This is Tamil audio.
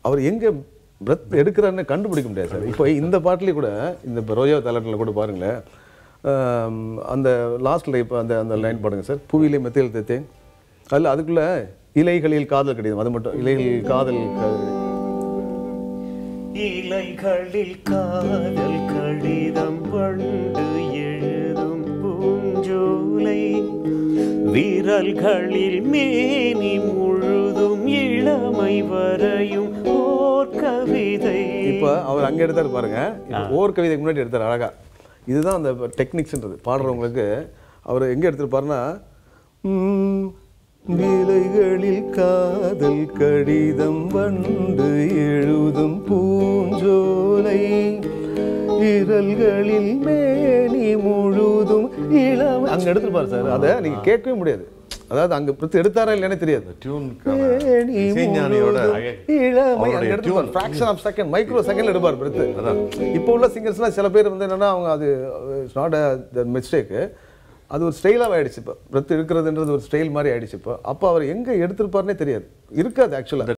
அவர் எங்கே பிரெத் எடுக்கிறாருன்னு கண்டுபிடிக்க முடியாது சார் இப்போ இந்த பாட்டிலே கூட இந்த இப்போ ரோஜா தலட்டில் கூட பாருங்களேன் ஆம், அந்த லாஸ்ட்டில் இப்போ அந்த அந்த லைன் பாடுங்க சார் புவியிலே மெத்தையில் தேத்தேன் அதில் அதுக்குள்ள இலைகளில் காதல் கிடையாது அது மட்டும் இலைகளில் காதல் க- இலைகளில் காதல் கடிதம் பண்டு எழுதும் பூஞ்சோலை விரல்களில் மேனி முழுதும் இளமை வரையும் ஓர் கவிதை இப்போ அவர் அங்கே எடுத்தாரு பாருங்க இப்போ ஓர் கவிதைக்கு முன்னாடி எடுத்தார் அழகா இதுதான் அந்த டெக்னிக்ஸ்ன்றது பாடுறவங்களுக்கு அவர் எங்கே எடுத்திருப்பாருன்னா ம், விலைகளில் காதல் கடிதம் வந்து எழுதும் பூஞ்சோலை இரல்களில் மேனி முழுதும் இளம் அங்கே எடுத்துருப்பாரு சார் அதை நீங்கள் கேட்கவே முடியாது அதாவது அங்கே பிரித்து எடுத்தாரா இல்லைன்னு தெரியாது டியூனுக்கான மேனி இசைஞானியோட முழுதும் இளமை அவருடைய அங்க எடுத்துப்பார் ஃபிராக்ஷன் ஆஃப் செகண்ட் மைக்ரோ செகண்ட்ல எடுப்பார் பிரித்து இப்போ உள்ள சிங்கர்ஸ்லாம் சில பேர் வந்து என்னன்னா அவங்க அது இட்ஸ் நாட் அ மிஸ்டேக்கு அது ஒரு ஸ்டைலாக ஆயிடுச்சு இப்போ பிரெத் இருக்கிறதுன்றது ஒரு ஸ்டைல் மாதிரி ஆயிடுச்சு இப்போ அப்போ அவர் எங்கே எடுத்திருப்பாருனே தெரியாது இருக்காது ஆக்சுவலாக